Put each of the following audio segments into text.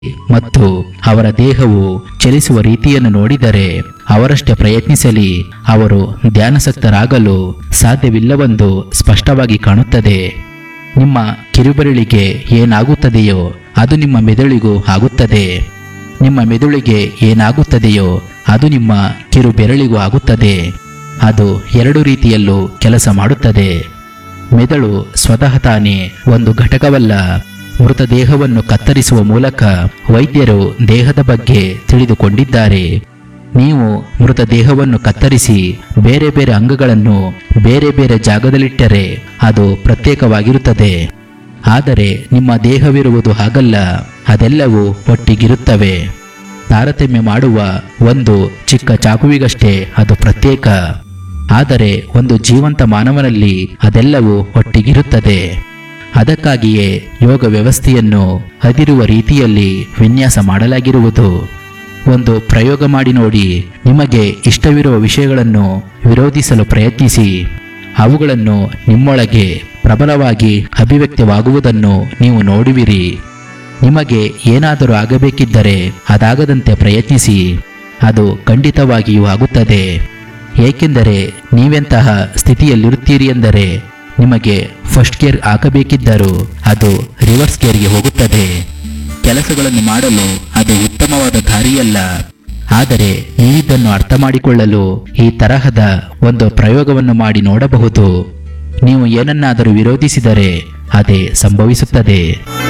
ಮತ್ತು ಅವರ ದೇಹವು ಚಲಿಸುವ ರೀತಿಯನ್ನು ನೋಡಿದರೆ ಅವರಷ್ಟೇ ಪ್ರಯತ್ನಿಸಲಿ ಅವರು ಧ್ಯಾನಾಸಕ್ತರಾಗಲು ಸಾಧ್ಯವಿಲ್ಲವೆಂದು ಸ್ಪಷ್ಟವಾಗಿ ಕಾಣುತ್ತದೆ ನಿಮ್ಮ ಕಿರುಬೆರಳಿಗೆ ಏನಾಗುತ್ತದೆಯೋ ಅದು ನಿಮ್ಮ ಮೆದುಳಿಗೂ ಆಗುತ್ತದೆ ನಿಮ್ಮ ಮೆದುಳಿಗೆ ಏನಾಗುತ್ತದೆಯೋ ಅದು ನಿಮ್ಮ ಕಿರು ಬೆರಳಿಗೂ ಆಗುತ್ತದೆ ಅದು ಎರಡು ರೀತಿಯಲ್ಲೂ ಕೆಲಸ ಮಾಡುತ್ತದೆ ಮೆದುಳು ಸ್ವತಃ ತಾನೇ ಒಂದು ಘಟಕವಲ್ಲ ಮೃತದೇಹವನ್ನು ಕತ್ತರಿಸುವ ಮೂಲಕ ವೈದ್ಯರು ದೇಹದ ಬಗ್ಗೆ ತಿಳಿದುಕೊಂಡಿದ್ದಾರೆ ನೀವು ಮೃತದೇಹವನ್ನು ಕತ್ತರಿಸಿ ಬೇರೆ ಬೇರೆ ಅಂಗಗಳನ್ನು ಬೇರೆ ಬೇರೆ ಜಾಗದಲ್ಲಿಟ್ಟರೆ ಅದು ಪ್ರತ್ಯೇಕವಾಗಿರುತ್ತದೆ ಆದರೆ ನಿಮ್ಮ ದೇಹವಿರುವುದು ಹಾಗಲ್ಲ ಅದೆಲ್ಲವೂ ಒಟ್ಟಿಗಿರುತ್ತವೆ ತಾರತಮ್ಯ ಮಾಡುವ ಒಂದು ಚಿಕ್ಕ ಚಾಕುವಿಗಷ್ಟೇ ಅದು ಪ್ರತ್ಯೇಕ ಆದರೆ ಒಂದು ಜೀವಂತ ಮಾನವನಲ್ಲಿ ಅದೆಲ್ಲವೂ ಒಟ್ಟಿಗಿರುತ್ತದೆ ಅದಕ್ಕಾಗಿಯೇ ಯೋಗ ವ್ಯವಸ್ಥೆಯನ್ನು ಅದಿರುವ ರೀತಿಯಲ್ಲಿ ವಿನ್ಯಾಸ ಮಾಡಲಾಗಿರುವುದು ಒಂದು ಪ್ರಯೋಗ ಮಾಡಿ ನೋಡಿ ನಿಮಗೆ ಇಷ್ಟವಿರುವ ವಿಷಯಗಳನ್ನು ವಿರೋಧಿಸಲು ಪ್ರಯತ್ನಿಸಿ ಅವುಗಳನ್ನು ನಿಮ್ಮೊಳಗೆ ಪ್ರಬಲವಾಗಿ ಅಭಿವ್ಯಕ್ತವಾಗುವುದನ್ನು ನೀವು ನೋಡುವಿರಿ ನಿಮಗೆ ಏನಾದರೂ ಆಗಬೇಕಿದ್ದರೆ ಅದಾಗದಂತೆ ಪ್ರಯತ್ನಿಸಿ ಅದು ಖಂಡಿತವಾಗಿಯೂ ಆಗುತ್ತದೆ ಏಕೆಂದರೆ ನೀವೆಂತಹ ಸ್ಥಿತಿಯಲ್ಲಿರುತ್ತೀರಿ ಎಂದರೆ ನಿಮಗೆ ಫಸ್ಟ್ ಗೇರ್ ಹಾಕಬೇಕಿದ್ದರೂ ಅದು ರಿವರ್ಸ್ ಗೇರ್ಗೆ ಹೋಗುತ್ತದೆ ಕೆಲಸಗಳನ್ನು ಮಾಡಲು ಅದು ಉತ್ತಮವಾದ ದಾರಿಯಲ್ಲ ಆದರೆ ನೀವಿದನ್ನು ಅರ್ಥ ಮಾಡಿಕೊಳ್ಳಲು ಈ ತರಹದ ಒಂದು ಪ್ರಯೋಗವನ್ನು ಮಾಡಿ ನೋಡಬಹುದು ನೀವು ಏನನ್ನಾದರೂ ವಿರೋಧಿಸಿದರೆ ಅದೇ ಸಂಭವಿಸುತ್ತದೆ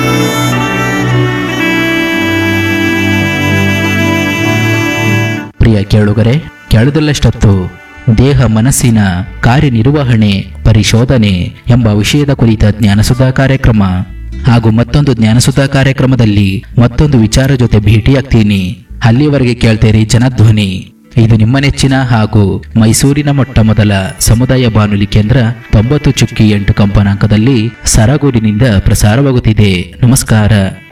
ಪ್ರಿಯ ಕೇಳುಗರೆ ಕೇಳದಲ್ಲಷ್ಟೊತ್ತು ದೇಹ ಮನಸ್ಸಿನ ಕಾರ್ಯನಿರ್ವಹಣೆ ಪರಿಶೋಧನೆ ಎಂಬ ವಿಷಯದ ಕುರಿತ ಜ್ಞಾನಸುಧಾ ಕಾರ್ಯಕ್ರಮ ಹಾಗೂ ಮತ್ತೊಂದು ಜ್ಞಾನಸುಧಾ ಕಾರ್ಯಕ್ರಮದಲ್ಲಿ ಮತ್ತೊಂದು ವಿಚಾರ ಜೊತೆ ಭೇಟಿಯಾಗ್ತೀನಿ ಅಲ್ಲಿಯವರೆಗೆ ಕೇಳ್ತೇರಿ ಜನಧ್ವನಿ ಇದು ನಿಮ್ಮ ನೆಚ್ಚಿನ ಹಾಗೂ ಮೈಸೂರಿನ ಮೊಟ್ಟ ಮೊದಲ ಸಮುದಾಯ ಬಾನುಲಿ ಕೇಂದ್ರ ತೊಂಬತ್ತು ಚುಕ್ಕಿ ಎಂಟು ಕಂಪನಾಂಕದಲ್ಲಿ ಸರಗೂರಿನಿಂದ ಪ್ರಸಾರವಾಗುತ್ತಿದೆ ನಮಸ್ಕಾರ